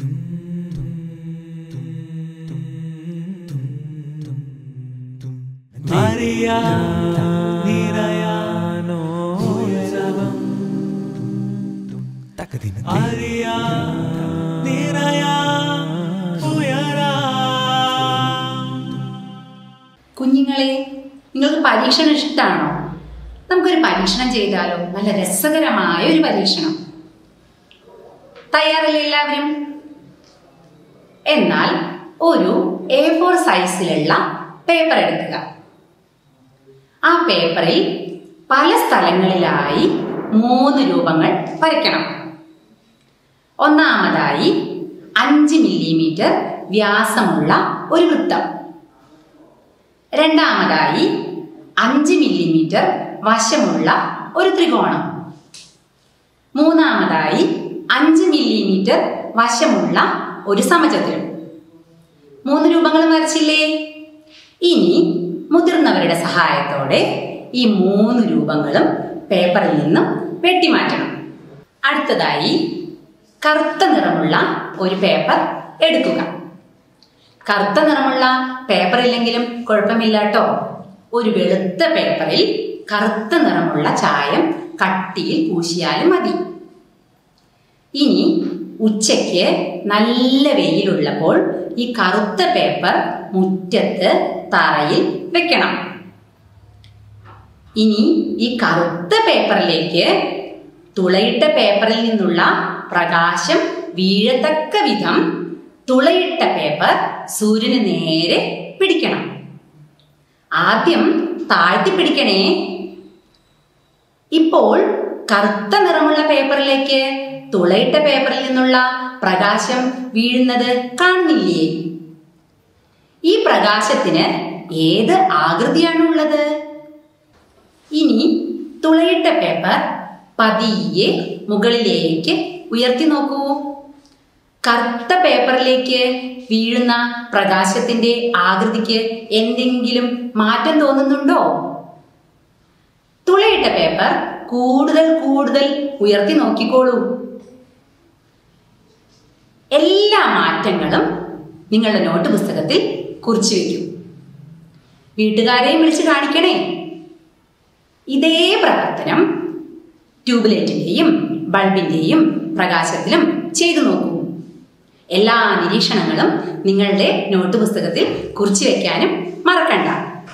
അറിയാനോ ഉയരവം അറിയാ നിറയാ ഉയരാ കുഞ്ഞുങ്ങളെ നിങ്ങൾക്ക് പരീക്ഷണം ഇഷ്ടമാണോ നമുക്കൊരു പരീക്ഷണം ചെയ്താലോ നല്ല രസകരമായ ഒരു പരീക്ഷണം തയ്യാറല്ലേ എല്ലാവരും എന്നാൽ ഒരു എ ഫോർ സൈസിലുള്ള പേപ്പർ എടുക്കുക ആ പേപ്പറിൽ പല സ്ഥലങ്ങളിലായി മൂന്ന് രൂപങ്ങൾ വരയ്ക്കണം ഒന്നാമതായി അഞ്ച് മില്ലിമീറ്റർ വ്യാസമുള്ള ഒരു വൃത്തം രണ്ടാമതായി അഞ്ച് മില്ലിമീറ്റർ വശമുള്ള ഒരു ത്രികോണം മൂന്നാമതായി അഞ്ച് മില്ലിമീറ്റർ വശമുള്ള ഒരു സമചതുരം മൂന്ന് രൂപങ്ങളും വരച്ചില്ലേ ഇനി മുതിർന്നവരുടെ സഹായത്തോടെ ഈ മൂന്ന് രൂപങ്ങളും പേപ്പറിൽ നിന്നും വെട്ടിമാറ്റണം അടുത്തതായി കറുത്ത നിറമുള്ള ഒരു പേപ്പർ എടുക്കുക കറുത്ത നിറമുള്ള പേപ്പർ ഇല്ലെങ്കിലും കുഴപ്പമില്ല കേട്ടോ ഒരു വെളുത്ത പേപ്പറിൽ കറുത്ത നിറമുള്ള ചായം കട്ടിയിൽ പൂശിയാലും മതി ഇനി ഉച്ചയ്ക്ക് നല്ല വെയിലുള്ളപ്പോൾ ഈ കറുത്ത പേപ്പർ മുറ്റത്ത് തറയിൽ വെക്കണം ഇനി ഈ കറുത്ത പേപ്പറിലേക്ക് തുളയിട്ട പേപ്പറിൽ നിന്നുള്ള പ്രകാശം വീഴത്തക്ക വിധം തുളയിട്ട പേപ്പർ സൂര്യന് നേരെ പിടിക്കണം ആദ്യം താഴ്ത്തി പിടിക്കണേ ഇപ്പോൾ കറുത്ത നിറമുള്ള പേപ്പറിലേക്ക് തുളയിട്ട പേപ്പറിൽ നിന്നുള്ള പ്രകാശം വീഴുന്നത് കാണുന്നില്ലേ ഈ പ്രകാശത്തിന് ഏത് ആകൃതിയാണുള്ളത് ഇനി തുളയിട്ട പേപ്പർ പതിയെ മുകളിലേക്ക് ഉയർത്തി നോക്കൂ കറുത്ത പേപ്പറിലേക്ക് വീഴുന്ന പ്രകാശത്തിന്റെ ആകൃതിക്ക് എന്തെങ്കിലും മാറ്റം തോന്നുന്നുണ്ടോ തുളയിട്ട പേപ്പർ കൂടുതൽ കൂടുതൽ ഉയർത്തി നോക്കിക്കോളൂ എല്ലാ മാറ്റങ്ങളും നിങ്ങളുടെ നോട്ട് പുസ്തകത്തിൽ കുറിച്ചു വയ്ക്കൂ വീട്ടുകാരെയും വിളിച്ച് കാണിക്കണേ ഇതേ പ്രവർത്തനം ട്യൂബ്ലൈറ്റിന്റെയും ബൾബിന്റെയും പ്രകാശത്തിലും ചെയ്തു നോക്കൂ എല്ലാ നിരീക്ഷണങ്ങളും നിങ്ങളുടെ നോട്ട് പുസ്തകത്തിൽ കുറിച്ചു വെക്കാനും മറക്കണ്ട